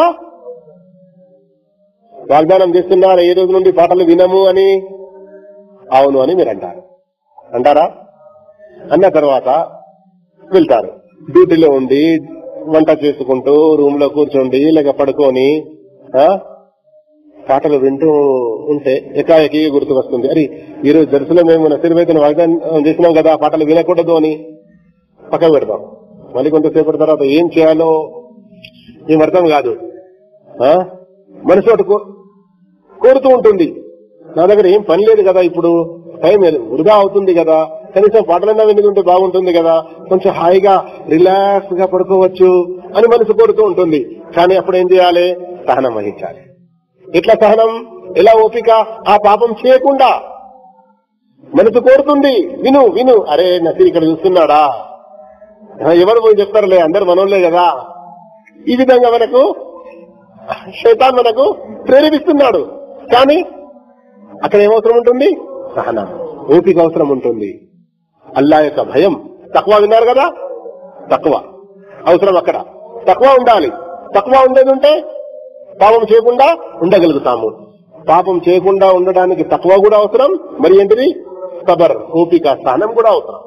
వాగ్దానం చేస్తున్నారు ఏ రోజు నుండి పాటలు వినము అని అవును అని మీరు అంటారు అంటారా అన్న తర్వాత వెళ్తారు డ్యూటీలో ఉండి వంట చేసుకుంటూ రూమ్ లో కూర్చోండి లేక పడుకొని ఆ పాటలు వింటూ ఉంటే ఎకాఎకి గుర్తుకొస్తుంది అరే ఈ రోజు దర్శనం మేము నసిరివైతే వాగ్దానం చేసినాం కదా ఆ పాటలు వినకూడదు అని పక్కకు పెడతాం మళ్ళీ కొంతసేపటి తర్వాత ఏం చేయాలో ఏం అర్థం కాదు ఆ మనసు అటు కో- కోరుతూ ఉంటుంది నా దగ్గర ఏం పని లేదు కదా ఇప్పుడు టైం వృధా అవుతుంది కదా కనీసం పాటలన్నా వినుకుంటే బాగుంటుంది కదా కొంచెం హాయిగా రిలాక్స్ గా పడుకోవచ్చు అని మనసు కోరుతూ ఉంటుంది కానీ అప్పుడు ఏం చేయాలి సహనం వహించాలి ఎట్లా సహనం ఎలా ఓపిక ఆ పాపం చేయకుండా మనసు కోరుతుంది విను విను అరే నసీర్ ఇక్కడ చూస్తున్నాడా ఆ, ఎవరు పోయి చెప్తారులే అందరు మనోళ్ళే కదా ఈ విధంగా మనకు శైతాన్ మనకు ప్రేరేపిస్తున్నాడు కానీ అక్కడ ఏమవసరం ఉంటుంది సహనం ఓపిక అవసరం ఉంటుంది అల్లా యొక్క భయం తక్కువ విన్నారు కదా తక్కువ అవసరం అక్కడ తక్కువ ఉండాలి తక్కువ ఉండేది ఉంటే పాపం చేయకుండా ఉండగలుగుతాము పాపం చేయకుండా ఉండడానికి తక్కువ కూడా అవసరం మరి ఏంటిది సబర్ ఓపిక సహనం కూడా అవసరం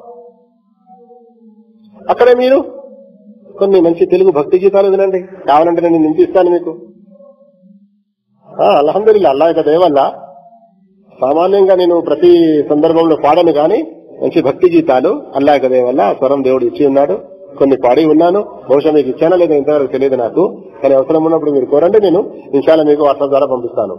అక్కడే మీరు కొన్ని మంచి తెలుగు భక్తి గీతాలు వినండి కావాలంటే నేను వినిపిస్తాను మీకు ఆ, అల్హమ్దుల్లా అల్లా యొక్క దయవల్ల సామాన్యంగా నేను ప్రతి సందర్భంలో పాడను కానీ మంచి భక్తి గీతాలు అల్లా యొక్క దయవల్ల స్వరం దేవుడు ఇచ్చి ఉన్నాడు కొన్ని పాడి ఉన్నాను బహుశా మీకు ఇచ్చానా లేదా ఇంతవరకు తెలియదు నాకు కానీ అవసరం ఉన్నప్పుడు మీరు కోరండి నేను ఇన్షాల్లా మీకు వాట్సాప్ ద్వారా పంపిస్తాను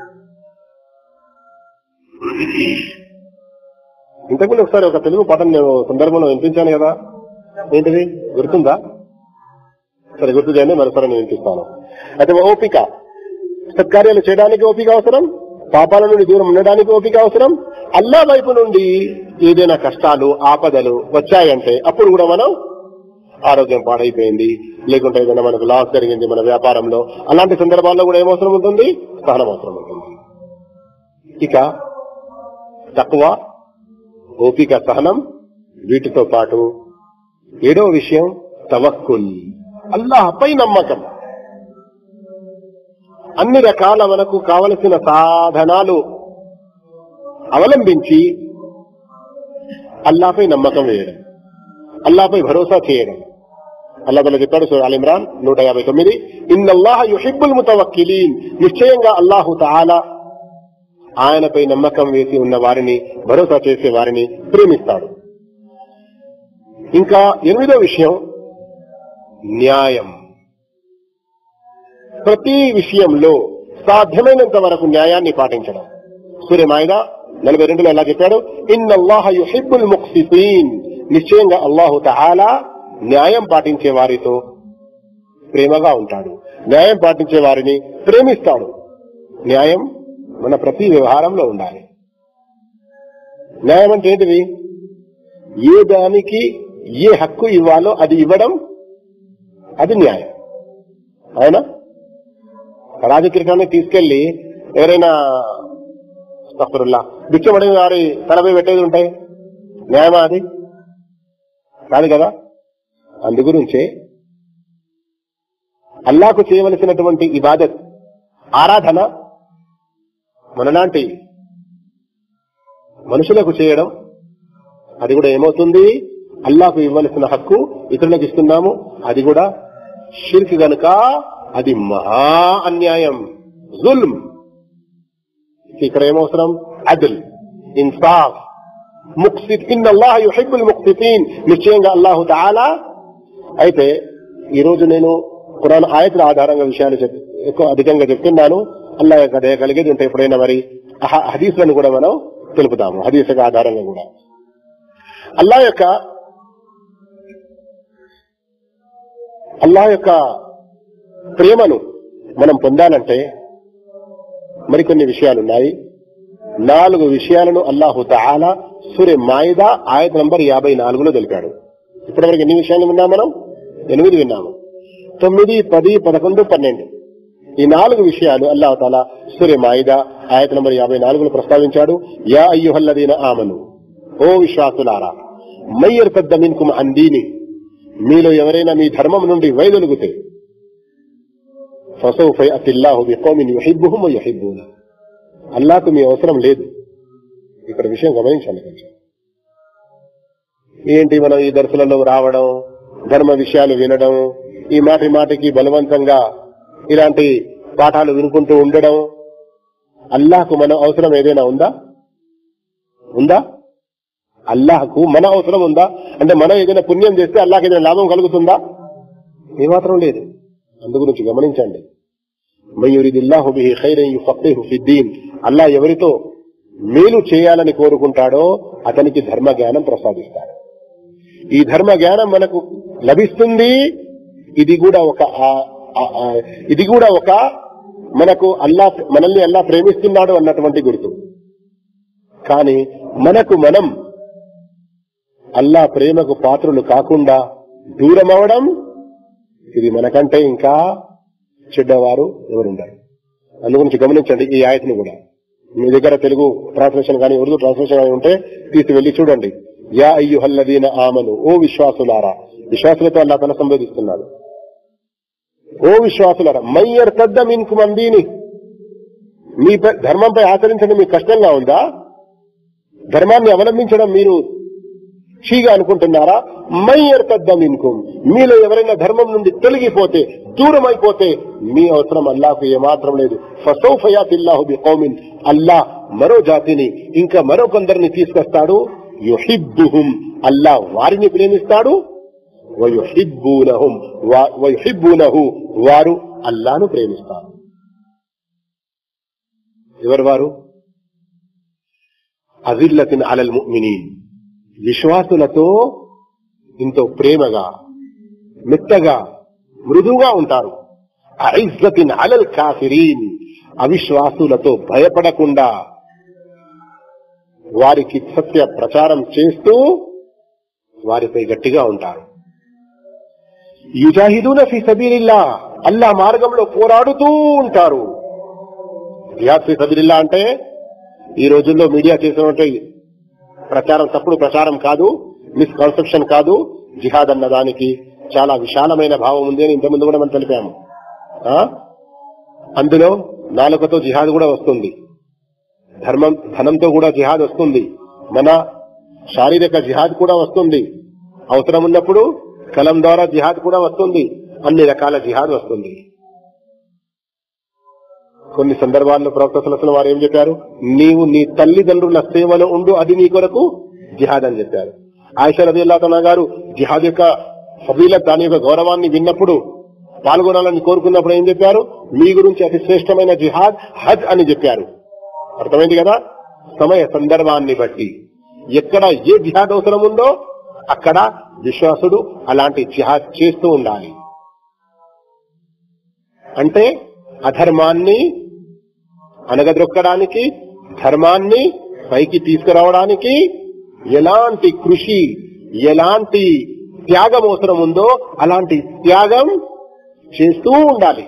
ఇంతకుముందు ఒకసారి ఒక తెలుగు పాటను నేను సందర్భంలో వినిపించాను కదా ఏంటిది గుర్తుందా సరే గుర్తు చేయండి మరోసారి నేను వినిపిస్తాను అయితే ఓపిక సత్కార్యాలు చేయడానికి ఓపిక అవసరం పాపాల నుండి దూరం ఉండడానికి ఓపిక అవసరం అల్లా వైపు నుండి ఏదైనా కష్టాలు ఆపదలు వచ్చాయంటే అప్పుడు కూడా మనం ఆరోగ్యం పాడైపోయింది లేకుంటే ఏదైనా మనకు లాస్ జరిగింది మన వ్యాపారంలో అలాంటి సందర్భాల్లో కూడా ఏమవసరం ఉంటుంది సహనం అవసరం ఉంటుంది ఇక తక్కువ ఓపిక సహనం వీటితో పాటు ఏడో విషయం తవక్కుల్ అల్లాహపై నమ్మకం అన్ని రకాల మనకు కావలసిన సాధనాలు అవలంబించి అల్లాపై నమ్మకం వేయడం అల్లాపై భరోసా చేయడం అల్లా తల చెప్పాడు సూర అల్ ఇమ్రాన్ నూట యాభై తొమ్మిది ఇన్నల్లాహ యుహిబ్బుల్ ముతవక్కిలీన్ నిశ్చయంగా అల్లాహు తాలా ఆయనపై నమ్మకం వేసి ఉన్న వారిని భరోసా చేసే వారిని ప్రేమిస్తాడు ఇంకా ఎనిమిదో విషయం న్యాయం ప్రతి విషయంలో సాధ్యమైనంత వరకు న్యాయాన్ని పాటించడం సూర్యమాయిద నలభై రెండులో ఎలా చెప్పాడు ఇన్నల్లాహ యుహిబ్బుల్ ముక్సితీన్ నిశ్చయంగా అల్లాహు తఆలా న్యాయం పాటించే వారితో ప్రేమగా ఉంటాడు న్యాయం పాటించే వారిని ప్రేమిస్తాడు న్యాయం మన ప్రతి వ్యవహారంలో ఉండాలి న్యాయం అంటే ఏంటిది ఏ దానికి ఏ హక్కు ఇవ్వాలో అది ఇవ్వడం అది న్యాయం అవునా రాజకీయాన్ని తీసుకెళ్లి ఎవరైనా అస్తగ్ఫిరుల్లా బిచ్చమడిన వారి తలపై పెట్టేది ఉంటాయి న్యాయమా అది కాదు కదా అందు గురించే అల్లాకు చేయవలసినటువంటి ఇబాదత్ ఆరాధన మనలాంటి మనుషులకు చేయడం అది కూడా ఏమవుతుంది అల్లాకు ఇవ్వవలసిన హక్కు ఇతరులకు ఇస్తున్నాము అది కూడా షిర్క్ గనుక అది మహా అన్యాయం జుల్మ్ ఇక్కడ ఏమవసరం అదిల్ ఇన్సాఫ్ ముక్సిత్ ఇన్ అల్లాహ్ యుహిబ్బుల్ ముక్సితీన్ నిశ్చయంగా అల్లాహు తాలా అయితే ఈ రోజు నేను ఖురాన్ ఆయతుల ఆధారంగా విషయాలు చెప్ ఎక్కువ అధికంగా చెప్తున్నాను అల్లా యొక్క దయ కలిగేది ఉంటే ఎప్పుడైనా మరి అహ- హదీసులను కూడా మనం తెలుపుతాము హదీస్ యొక్క ఆధారంగా కూడా అల్లా యొక్క అల్లా యొక్క ప్రేమను మనం పొందాలంటే మరికొన్ని విషయాలున్నాయి నాలుగు విషయాలను అల్లాహు తాలా సూర్య మాయిదా ఆయత నంబర్ యాభై నాలుగులో తెలిపాడు ఇప్పటివరకు ఎన్ని విషయాలు విన్నాం మనం ఎనిమిది విన్నాము తొమ్మిది పది పదకొండు పన్నెండు ఈ నాలుగు విషయాలు అల్లాహు తాలా సూర్య మాయిదా ఆయత నంబర్ యాభై నాలుగులో ప్రస్తావించాడు యా అయ్యుహల్లదీన ఆమను ఓ విశ్వాసులారా మయ్యర్ పెద్ద మిన్కుం అందీని మీలో ఎవరైనా మీ ధర్మం నుండి వైదొలుగుతే ఫసౌఫ అతిల్లాహు బికౌమిన్ యుహిబ్బుహుం వయుహిబ్బూన అల్లాకు మీ అవసరం లేదు ఇక్కడ విషయం గమనించాలి కొంచెం ఏంటి మనం ఈ దర్శనంలో రావడం ధర్మ విషయాలు వినడం ఈ మాటి మాటికి బలవంతంగా ఇలాంటి పాఠాలు వినుకుంటూ ఉండడం అల్లాహకు మన అవసరం ఏదైనా ఉందా ఉందా అల్లాహకు మన అవసరం ఉందా అంటే మనం ఏదైనా పుణ్యం చేస్తే అల్లాహకి ఏదైనా లాభం కలుగుతుందా ఏమాత్రం లేదు అందు గురించి గమనించండి మయూరిదిల్లాహు బిహి ఖైరన్ యుఫక్కిహు ఫిద్దీన్ అల్లా ఎవరితో మేలు చేయాలని కోరుకుంటాడో అతనికి ధర్మ జ్ఞానం ప్రసాదిస్తాడు ఈ ధర్మ జ్ఞానం మనకు లభిస్తుంది ఇది కూడా ఒక ఆ- ఆ- ఆ- ఇది కూడా ఒక మనకు అల్లా మనల్ని అల్లా ప్రేమిస్తున్నాడు అన్నటువంటి గుర్తు కానీ మనకు మనం అల్లా ప్రేమకు పాత్రులు కాకుండా దూరం అవడం ఇది మనకంటే ఇంకా చెడ్డవారు ఎవరుండరు అందుగురించి గమనించండి ఈ ఆయతని కూడా మీ దగ్గర తెలుగు ట్రాన్స్లేషన్ కానీ ఉర్దూ ట్రాన్స్లేషన్ కానీ ఉంటే తీసి వెళ్లి చూడండి యా అయ్యుహల్లదీన ఆమను ఓ విశ్వాసులారా విశ్వాసులతో అల్లా తన సంబోధిస్తున్నాడు ఓ విశ్వాసులారా మయ్యర్ తద్ద మిన్కు మందీని మీ పై- ధర్మంపై ఆచరించడం మీకు కష్టంగా ఉందా ధర్మాన్ని అవలంబించడం మీరు చీగా అనుకుంటున్నారా మయ్యర్ పెద్ద మిన్కుం మీలో ఎవరైనా ధర్మం నుండి తొలగిపోతే దూరం అయిపోతే మీ అవసరం అల్లాహకు ఏమాత్రం లేదు ఫసౌఫయాతిల్లాహు బి కౌమిన్ అల్లా మరో జాతిని ఇంకా మరో కొందరిని తీసుకొస్తాడు యుహిబ్బుహుం అల్లా వారిని ప్రేమిస్తాడు వయుహిబ్బూనహుం వా- వయుహిబ్బూనహు వారు అల్లాను ప్రేమిస్తారు ఎవరు వారు అజిల్లతిన్ అలల్ ముమినీన్ విశ్వాసులతో ఎంతో ప్రేమగా మెత్తగా మృదువుగా ఉంటారు ఐజ్జతిన్ అలల్ కాఫిరీన్ అవిశ్వాసులతో భయపడకుండా వారికి సత్య ప్రచారం చేస్తూ వారిపై గట్టిగా ఉంటారు యుజాహిదూన ఫీ సబీలిల్లా అల్లా మార్గంలో పోరాడుతూ ఉంటారు జిహాద్ ఫీ సబీలిల్లా అంటే ఈ రోజుల్లో మీడియా చేసినటువంటి ప్రచారం తప్పుడు ప్రచారం కాదు మిస్కన్సెప్షన్ కాదు జిహాద్ అన్న దానికి చాలా విశాలమైన భావం ఉంది అని ఇంతకుముందు కూడా మనం తెలిపాము ఆ? అందులో నాలుకతో జిహాద్ కూడా వస్తుంది ధర్మం ధనంతో కూడా జిహాద్ వస్తుంది మన శారీరక జిహాద్ కూడా వస్తుంది అవసరం ఉన్నప్పుడు కలం ద్వారా జిహాద్ కూడా వస్తుంది అన్ని రకాల జిహాద్ వస్తుంది కొన్ని సందర్భాల్లో ప్రవక్త సలసల వారు ఏం చెప్పారు నీవు నీ తల్లిదండ్రుల సేవలో ఉండు అది నీ కొరకు జిహాద్ అని చెప్పారు ఆయిషా రది గారు జిహాద్ యొక్క ఫబీలత్ దాని యొక్క గౌరవాన్ని విన్నప్పుడు పాల్గొనాలని కోరుకున్నప్పుడు ఏం చెప్పారు మీ గురించి అతి శ్రేష్టమైన జిహాద్ హజ్ అని చెప్పారు అర్థమైంది కదా సమయ సందర్భాన్ని బట్టి ఎక్కడ ఏ జిహాద్ అవసరం ఉందో అక్కడ విశ్వాసుడు అలాంటి జిహాద్ చేస్తూ ఉండాలి అంటే అధర్మాన్ని అనగదొక్కడానికి ధర్మాన్ని పైకి తీసుకురావడానికి ఎలాంటి కృషి ఎలాంటి త్యాగం అవసరం ఉందో అలాంటి త్యాగం చేస్తూ ఉండాలి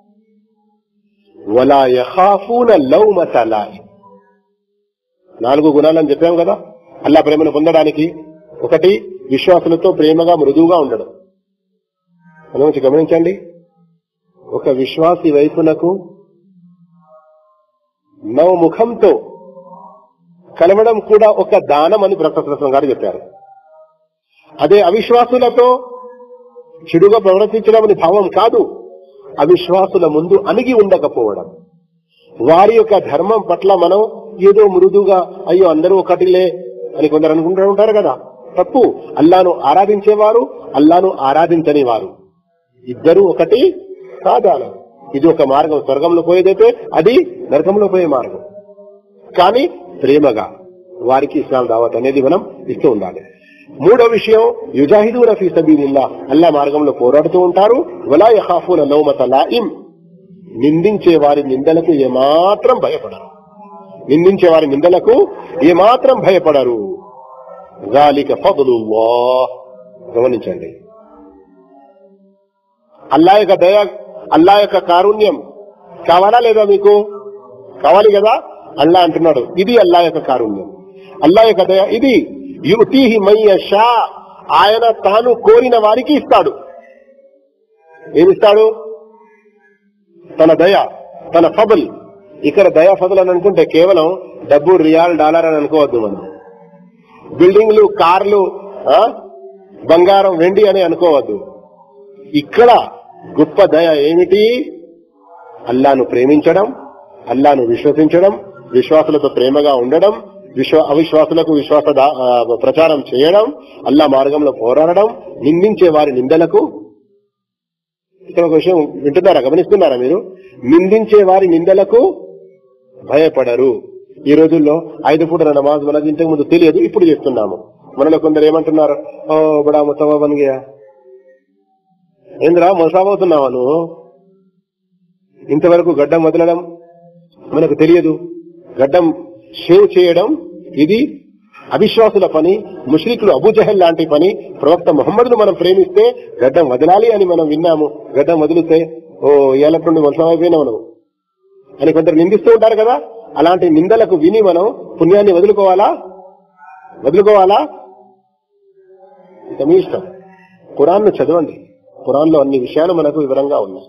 వలా యఖాఫూన లౌమత లాయి నాలుగు గుణాలని చెప్పాం కదా అల్లా ప్రేమను పొందడానికి ఒకటి విశ్వాసులతో ప్రేమగా మృదువుగా ఉండడం మనం గమనించండి ఒక విశ్వాసి వైపునకు నవముఖంతో కలవడం కూడా ఒక దానం అని ప్రకృతం గారు చెప్పారు అదే అవిశ్వాసులతో చెడుగా ప్రవర్తించడం అని భావం కాదు అవిశ్వాసుల ముందు అణిగి ఉండకపోవడం వారి యొక్క ధర్మం పట్ల మనం ఏదో మృదుగా అయ్యో అందరూ ఒకటిలే అని కొందరు అనుకుంటూ ఉంటారు కదా తప్పు అల్లాను ఆరాధించేవారు అల్లాను ఆరాధించని వారు ఇద్దరు ఒకటి సాధారణం ఇది ఒక మార్గం స్వర్గంలో పోయేదైతే అది నరకంలో పోయే మార్గం కానీ ప్రేమగా వారికి ఇస్లాం దావత్ అనేది మనం ఇస్తూ ఉండాలి మూడో విషయం యుజాహిదూ రఫీ సబీలిల్లా అల్లా మార్గంలో పోరాడుతూ ఉంటారు వలా యఖాఫూన లౌమత లాయిం నిందించే వారి నిందలకు ఏమాత్రం భయపడరు నిందించే వారి నిందలకు ఏమాత్రం భయపడరు గాలిక ఫదులుల్లాహ్ గమనించండి అల్లా యొక్క దయ అల్లా యొక్క కారుణ్యం కావాలా లేదా మీకు కావాలి కదా అల్లా అంటున్నాడు ఇది అల్లా యొక్క కారుణ్యం అల్లా యొక్క దయ ఇది యుటీహి మయ్యషా ఆయన తాను కోరిన వారికి ఇస్తాడు ఏమిస్తాడు తన దయ తన ఫబుల్ ఇక్కడ దయా ఫబుల్ అని అనుకుంటే కేవలం డబ్బు రియాల్ డాలర్ అని అనుకోవద్దు మనం బిల్డింగ్లు కార్లు ఆ, బంగారం వెండి అని అనుకోవద్దు ఇక్కడ గొప్ప దయ ఏమిటి అల్లాను ప్రేమించడం అల్లాను విశ్వసించడం విశ్వాసులతో ప్రేమగా ఉండడం విశ్వ అవిశ్వాసులకు విశ్వాస దా- ఆ, ప్రచారం చేయడం అల్లా మార్గంలో పోరాడడం నిందించే వారి నిందలకు ఇక్కడ ఒక విషయం వింటున్నారా గమనిస్తున్నారా మీరు నిందించే వారి నిందలకు భయపడరు ఈ రోజుల్లో ఐదు పూటల నమాజ్ మనకి ఇంతకు ముందు తెలియదు ఇప్పుడు చేస్తున్నాము మనలో కొందరు ఏమంటున్నారు ఓ బడా ముసవా బన్గియా ఏంద్రా మొసాబోతున్నావా నువ్వు ఇంతవరకు గడ్డం వదలడం మనకు తెలియదు గడ్డం షేవ్ చేయడం ఇది అవిశ్వాసుల పని ముష్రికులు అబూజహల్ లాంటి పని ప్రవక్త మొహమ్మద్ను మనం ప్రేమిస్తే గడ్డం వదలాలి అని మనం విన్నాము గడ్డం వదిలితే ఓ ఏళ్ళ నుండి మొసమైపోయినావు నువ్వు అని కొందరు నిందిస్తూ ఉంటారు కదా అలాంటి నిందలకు విని మనం పుణ్యాన్ని వదులుకోవాలా వదులుకోవాలా ఇక మీ ఇష్టం ఖురాన్ను చదవండి ఖురాన్లో అన్ని విషయాలు మనకు వివరంగా ఉన్నాయి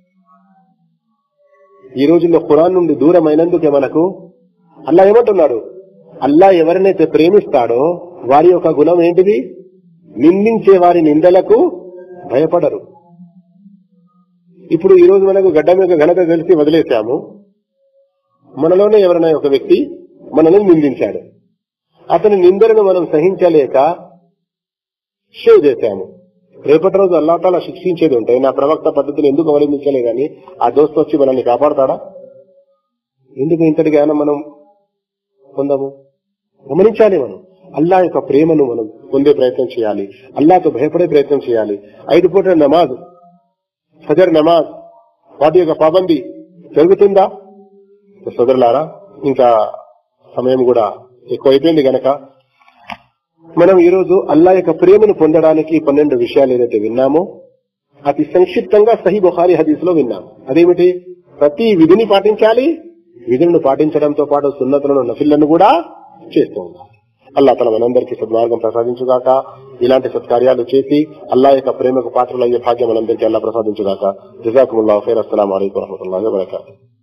ఈ రోజుల్లో ఖురాన్ నుండి దూరమైనందుకే మనకు అల్లా ఏమంటున్నాడు అల్లా ఎవరినైతే ప్రేమిస్తాడో వారి యొక్క గుణం ఏంటిది నిందించే వారి నిందలకు భయపడరు ఇప్పుడు ఈ రోజు మనకు గడ్డం యొక్క ఘనత తెలిసి వదిలేశాము మనలోనే ఎవరైనా ఒక వ్యక్తి మనల్ని నిందించాడు అతని నిందలను మనం సహించలేక షేవ్ చేశాము రేపటి రోజు అల్లా తాలా శిక్షించేది ఉంటే నా ప్రవక్త పద్ధతిని ఎందుకు అవలంబించలేదని ఆ దోస్తు వచ్చి మనల్ని కాపాడతాడా ఎందుకు ఇంతటి జ్ఞానం మనం పొందము గమనించాలి మనం అల్లా యొక్క ప్రేమను మనం పొందే ప్రయత్నం చేయాలి అల్లాతో భయపడే ప్రయత్నం చేయాలి ఐదు పూటల నమాజ్ ఫజర్ నమాజ్ వాటి యొక్క పాబంది జరుగుతుందా సోదరులారా ఇంకా సమయం కూడా ఎక్కువైపోయింది గనక మనం ఈ రోజు అల్లా యొక్క ప్రేమను పొందడానికి పన్నెండు విషయాలు ఏదైతే విన్నామో అతి సంక్షిప్తంగా సహీ బుఖారి హదీస్ లో విన్నాం అదేమిటి ప్రతి విధిని పాటించాలి విధులను పాటించడంతో పాటు సున్నతులను నఫిళ్లను కూడా చేస్తూ ఉండాలి అల్లా తన మనందరికీ సద్మార్గం ప్రసాదించుగాక ఇలాంటి సత్కార్యాలు చేసి అల్లా యొక్క ప్రేమకు పాత్రలయ్యే భాగ్యం మనందరికీ అల్లా ప్రసాదించుగాక జజాకుముల్లా ఖైర్ అస్సలం అయికం వరహమతుల్లాహి వబరకాతుహు